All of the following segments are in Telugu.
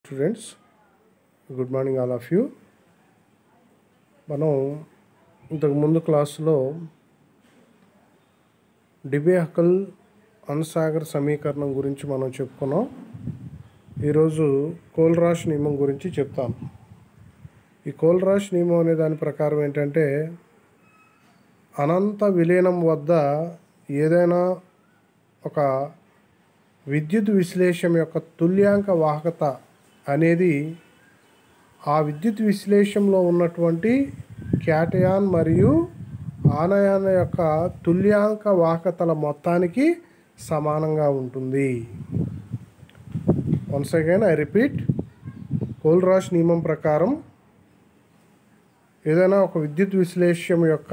students good morning all of you మనం ఇంతకు ముందు క్లాసులో డిబేహకల్ అన్సాగర్ సమీకరణం గురించి మనం చెప్పుకున్నాం ఈరోజు కోల్రాష్ నియమం గురించి చెప్తాం ఈ కోల్రాష్ నియమం అనే దాని ప్రకారం ఏంటంటే అనంత విలీనం వద్ద ఏదైనా ఒక విద్యుత్ విశ్లేషం యొక్క తుల్యాంక వాహకత అనేది ఆ విద్యుత్ విశ్లేషంలో ఉన్నటువంటి క్యాటయాన్ మరియు ఆనయాన్ యొక్క తుల్యాంక వాహకతల మొత్తానికి సమానంగా ఉంటుంది once again I repeat Kohlrausch నియమం ప్రకారం ఏదైనా ఒక విద్యుత్ విశ్లేషం యొక్క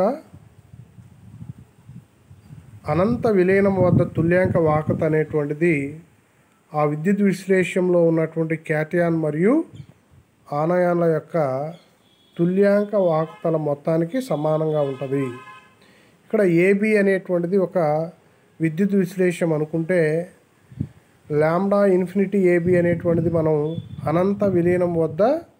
అనంత విలీనం వద్ద తుల్యాంక వాహకత అనేటువంటిది ఆ విద్యుత్ విశ్లేషంలో ఉన్నటువంటి క్యాటయాన్ మరియు ఆనయాన్ల యొక్క తుల్యాంక వాహకతల మొత్తానికి సమానంగా ఉంటుంది ఇక్కడ ఏబి అనేటువంటిది ఒక విద్యుత్ విశ్లేషం అనుకుంటే లాంబ్డా ఇన్ఫినిటీ ఏబి అనేటువంటిది మనం అనంత విలీనం వద్ద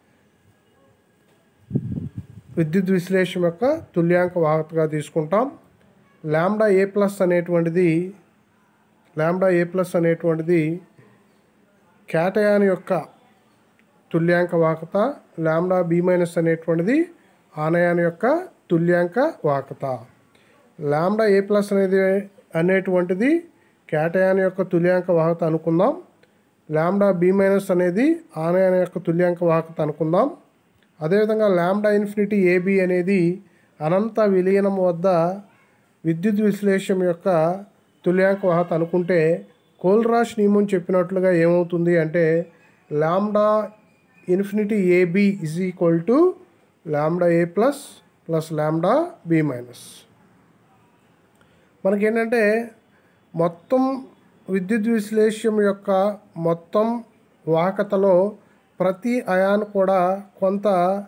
విద్యుత్ విశ్లేషం యొక్క తుల్యాంక వాహకతగా తీసుకుంటాం లాంబ్డా ఏ ప్లస్ అనేటువంటిది లాంబ్డా ఏ ప్లస్ అనేటువంటిది క్యాటయాన్ యొక్క తుల్యాంక వాహకత లాంబ్డా బి మైనస్ అనేటువంటిది ఆనయాన్ యొక్క తుల్యాంక వాహకత లాంబ్డా ఏ ప్లస్ అనేది అనేటువంటిది క్యాటయాన్ యొక్క తుల్యాంక వాహకత అనుకుందాం లాంబ్డా బి మైనస్ అనేది ఆనయాన్ యొక్క తుల్యాంక వాహకత అనుకుందాం అదేవిధంగా లాంబ్డా ఇన్ఫినిటీ ఏబి అనేది అనంత విలీనం వద్ద విద్యుత్ విశ్లేషం యొక్క తుల్యాంక వాహకత అనుకుంటే కోల్రాష్ నియమం చెప్పినట్లుగా ఏమవుతుంది అంటే lambda infinity AB is equal to lambda A plus plus lambda B minus మనకేంటంటే మొత్తం విద్యుత్ విశ్లేషం యొక్క మొత్తం వాహకతలో ప్రతి అయాన్ కూడా కొంత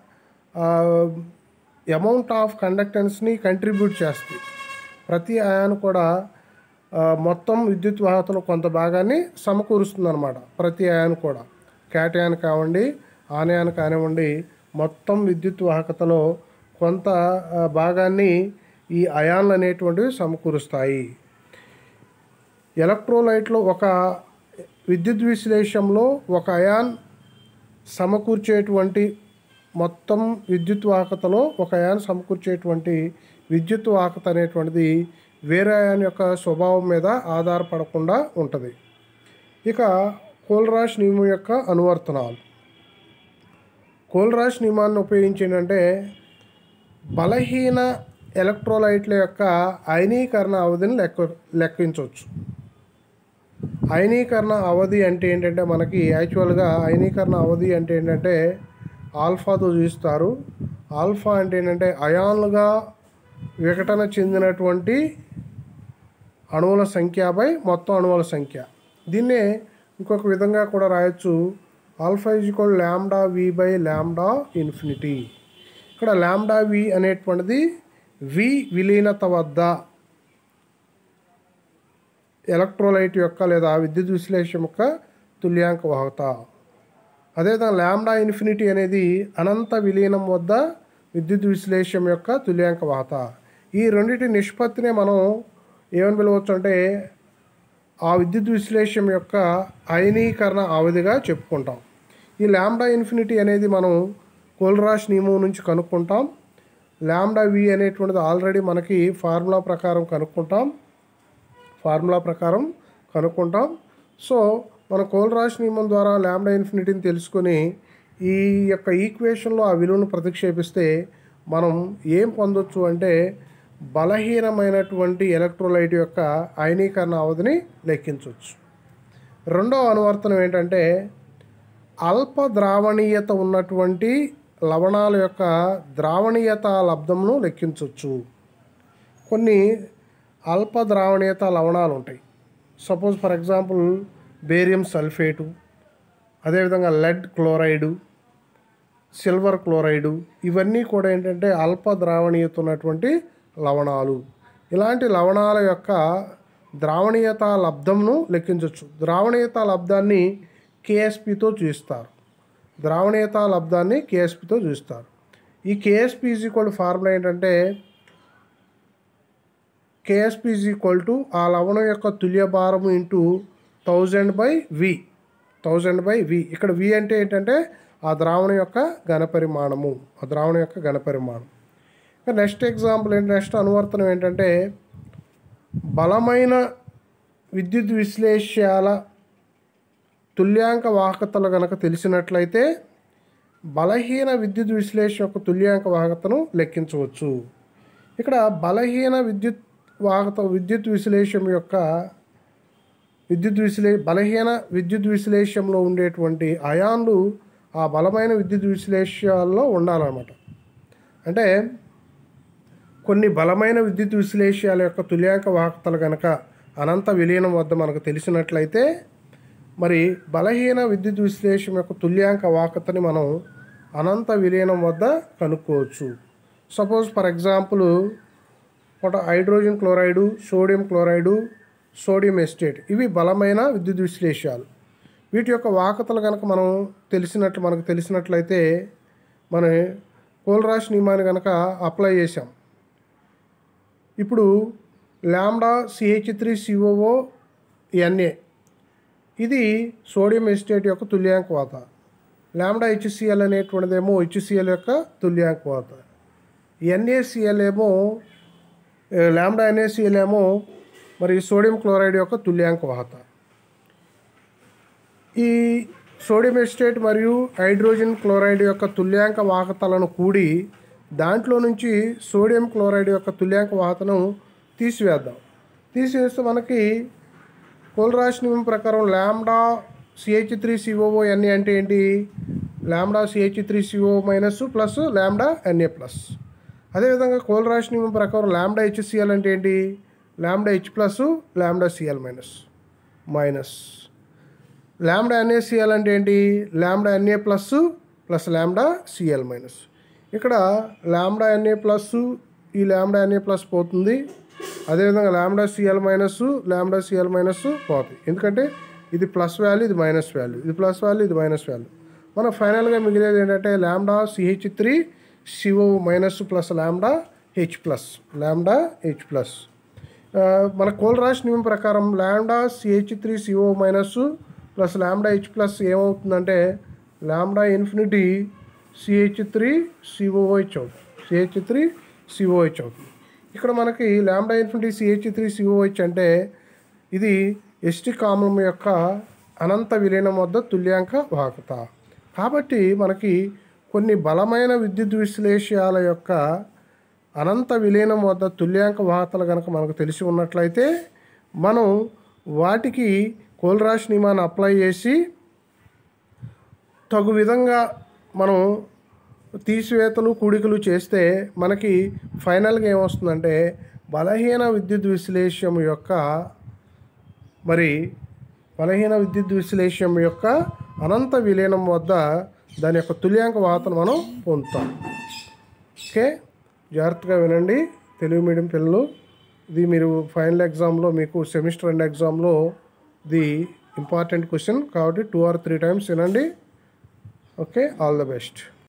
అమౌంట్ ఆఫ్ కండక్టెన్స్ని కంట్రిబ్యూట్ చేస్తుంది ప్రతి అయాన్ కూడా ఆ, మొత్తం విద్యుత్ వాహకతలో కొంత భాగాన్ని సమకూరుస్తుంది అనమాట ప్రతి అయాన్ కూడా క్యాటయాన్ కావండి ఆనయాన్ కానివ్వండి మొత్తం విద్యుత్ వాహకతలో కొంత ఆ, భాగాన్ని ఈ అయాన్లు అనేటువంటివి సమకూరుస్తాయి ఎలక్ట్రోలైట్లో ఒక విద్యుత్ విశ్లేషంలో ఒక అయాన్ సమకూర్చేటువంటి మొత్తం విద్యుత్ వాహకతలో ఒక అయాన్ సమకూర్చేటువంటి విద్యుత్ వాహకత అనేటువంటిది వేరే అయాన్ యొక్క స్వభావం మీద ఆధారపడకుండా ఉంటుంది ఇక కోల్రాష్ నియమం యొక్క అనువర్తనాలు కోల్రాష్ నియమాన్ని ఉపయోగించి ఏంటంటే బలహీన ఎలక్ట్రోలైట్ల యొక్క అయనీకరణ అవధిని లెక్క లెక్కించవచ్చు అయనీకరణ అవధి అంటే ఏంటంటే మనకి యాక్చువల్గా అయనీకరణ అవధి అంటే ఏంటంటే ఆల్ఫాతో చూస్తారు ఆల్ఫా అంటే ఏంటంటే అయాన్లుగా విఘటన చెందినటువంటి అణువుల సంఖ్యపై మొత్తం అణువుల సంఖ్య దీన్నే ఇంకొక విధంగా కూడా రాయొచ్చు ఆల్ఫా ఈజ్వల్ ల్యాండా వి బై ల్యాండా ఇన్ఫినిటీ ఇక్కడ ల్యాండా వి అనేటువంటిది వి విలీనత వద్ద ఎలక్ట్రోలైట్ యొక్క లేదా విద్యుత్ విశ్లేషం యొక్క తుల్యాంక వాహకత అదేవిధంగా ల్యాండా ఇన్ఫినిటీ అనేది అనంత విలీనం వద్ద విద్యుత్ విశ్లేషం యొక్క తుల్యాంక వాహకత ఈ రెండింటి నిష్పత్తినే మనం ఏమని పిలవచ్చు అంటే ఆ విద్యుత్ విశ్లేషం యొక్క అయనీకరణ అవధిగా చెప్పుకుంటాం ఈ ల్యాండా ఇన్ఫినిటీ అనేది మనం కోల్రాష్ నియమం నుంచి కనుక్కుంటాం ల్యాండా వి అనేటువంటిది ఆల్రెడీ మనకి ఫార్ములా ప్రకారం కనుక్కుంటాం ఫార్ములా ప్రకారం కనుక్కుంటాం సో మన కోల్రాష్ నియమం ద్వారా ల్యాండా ఇన్ఫినిటీని తెలుసుకొని ఈ యొక్క ఈక్వేషన్లో ఆ విలువను ప్రతిక్షేపిస్తే మనం ఏం పొందొచ్చు అంటే బలహీనమైనటువంటి ఎలక్ట్రోలైట్ యొక్క అయనీకరణ అవధిని లెక్కించవచ్చు రెండవ అనువర్తనం ఏంటంటే అల్ప ద్రావణీయత ఉన్నటువంటి లవణాల యొక్క ద్రావణీయత లబ్ధంను లెక్కించవచ్చు కొన్ని అల్ప ద్రావణీయత లవణాలు ఉంటాయి suppose for example barium sulphate అదేవిధంగా లెడ్ క్లోరైడు సిల్వర్ క్లోరైడు ఇవన్నీ కూడా ఏంటంటే అల్ప ద్రావణీయత ఉన్నటువంటి లవణాలు ఇలాంటి లవణాల యొక్క ద్రావణీయత లబ్ధంను లెక్కించవచ్చు ద్రావణీయత లబ్ధాన్ని కేఎస్పితో చూస్తారు ద్రావణీయత లబ్ధాన్ని కేఎస్పితో చూస్తారు ఈ కేఎస్పి ఈజ్ ఈక్వల్ ఫార్ములా ఏంటంటే కేఎస్పి ఈజ్ ఈక్వల్ టు ఆ లవణం యొక్క తుల్య భారము into thousand by V thousand by V ఇక్కడ వి అంటే ఏంటంటే ఆ ద్రావణం యొక్క ఘనపరిమాణము ఆ ద్రావణం యొక్క ఘనపరిమాణం ఇంకా నెక్స్ట్ ఎగ్జాంపుల్ ఏంటి నెక్స్ట్ అనువర్తనం ఏంటంటే బలమైన విద్యుత్ విశ్లేషాల తుల్యాంక వాహకతలు కనుక తెలిసినట్లయితే బలహీన విద్యుత్ విశ్లేషణ యొక్క తుల్యాంక వాహకతను లెక్కించవచ్చు ఇక్కడ బలహీన విద్యుత్ వాహక విద్యుత్ విశ్లేషం యొక్క విద్యుత్ విశ్లే బలహీన విద్యుత్ విశ్లేషంలో ఉండేటువంటి అయాన్లు ఆ బలమైన విద్యుత్ విశ్లేషాల్లో ఉండాలన్నమాట అంటే కొన్ని బలమైన విద్యుత్ విశ్లేషాల యొక్క తుల్యాంక వాహకతలు కనుక అనంత విలీనం వద్ద మనకు తెలిసినట్లయితే మరి బలహీన విద్యుత్ విశ్లేషణ యొక్క తుల్యాంక వాహకతని మనం అనంత విలీనం వద్ద కనుక్కోవచ్చు సపోజ్ ఫర్ ఎగ్జాంపుల్ ఒక hydrogen chloride sodium chloride sodium acetate ఇవి బలమైన విద్యుత్ విశ్లేషాలు వీటి యొక్క వాహకతలు కనుక మనం తెలిసినట్లు మనకు తెలిసినట్లయితే మన కోల్రాష్ నియమాన్ని కనుక అప్లై చేసాం ఇప్పుడు ల్యాండా సిహెచ్ త్రీ సిఓఓ ఎన్ఏ ఇది సోడియం ఎస్టేట్ యొక్క తుల్యాంక వాత ల్యాండా హెచ్సిఎల్ అనేటువంటిదేమో హెచ్సిఎల్ యొక్క తుల్యాంక వాత ఎన్ఏసిఎల్ ఏమో ల్యాండా ఎన్ఏసిఎల్ ఏమో మరి సోడియం క్లోరైడ్ యొక్క తుల్యాంక వాహత ఈ సోడియం ఎస్టేట్ మరియు హైడ్రోజన్ క్లోరైడ్ యొక్క తుల్యాంక వాహకతలను కూడి దాంట్లో నుంచి సోడియం క్లోరైడ్ యొక్క తుల్యాంక వాహతను తీసివేద్దాం తీసివేస్తే మనకి కోల్రాష్ నియమం ప్రకారం ల్యాండా సిహెచ్ త్రీ సిఓఓ ఎన్ఏ అంటే ఏంటి lambda CH three CO minus plus lambda NA plus అదేవిధంగా కోల్రాష్ నియమం ప్రకారం ల్యాండా హెచ్సిఎల్ అంటే ఏంటి lambda H plus lambda CL minus minus lambda NACL అంటే ఏంటి lambda NA plus plus lambda CL minus ఇక్కడ ల్యాండా ఎన్ఏ ప్లస్ ఈ ల్యాండా ఎన్ఏ ప్లస్ పోతుంది అదేవిధంగా lambda CL minus lambda CL minus పోతుంది ఎందుకంటే ఇది ప్లస్ వాల్యూ ఇది మైనస్ వాల్యూ ఇది ప్లస్ వాల్యూ ఇది మైనస్ వాల్యూ మనం ఫైనల్గా మిగిలేది ఏంటంటే lambda CH three CO minus plus lambda H plus lambda H plus మన కోల్రాష్ నియమం ప్రకారం lambda CH three CO minus plus lambda H plus ఏమవుతుందంటే lambda infinity CH three COH అవుతుంది సిహెచ్ త్రీ సిఓహెచ్ అవుతుంది ఇక్కడ మనకి ల్యాండా ఇన్ఫినిటీ సిహెచ్ త్రీ సిఓహెచ్ అంటే ఇది ఎస్టిక్ ఆమ్లం యొక్క అనంత విలీనం వద్ద తుల్యాంక వాహకత కాబట్టి మనకి కొన్ని బలమైన విద్యుత్ విశ్లేషాల యొక్క అనంత విలీనం వద్ద తుల్యాంక వాహతలు కనుక మనకు తెలిసి ఉన్నట్లయితే మనం వాటికి కోల్రాష్ నియమాన్ని అప్లై చేసి తగు విధంగా మనం తీసివేతలు కూడికలు చేస్తే మనకి ఫైనల్గా ఏమొస్తుందంటే బలహీన విద్యుత్ విశ్లేషం యొక్క మరి బలహీన విద్యుత్ విశ్లేషం యొక్క అనంత విలీనం వద్ద దాని యొక్క తుల్యాంక వాతను మనం పొందుతాం ఓకే జాగ్రత్తగా వినండి తెలుగు మీడియం పిల్లలు ఇది మీరు ఫైనల్ ఎగ్జామ్లో మీకు సెమిస్టర్ అండ్ ఎగ్జామ్లో ఇది ఇంపార్టెంట్ క్వశ్చన్ కాబట్టి టూ ఆర్ త్రీ టైమ్స్ వినండి ఓకే ఆల్ ద బెస్ట్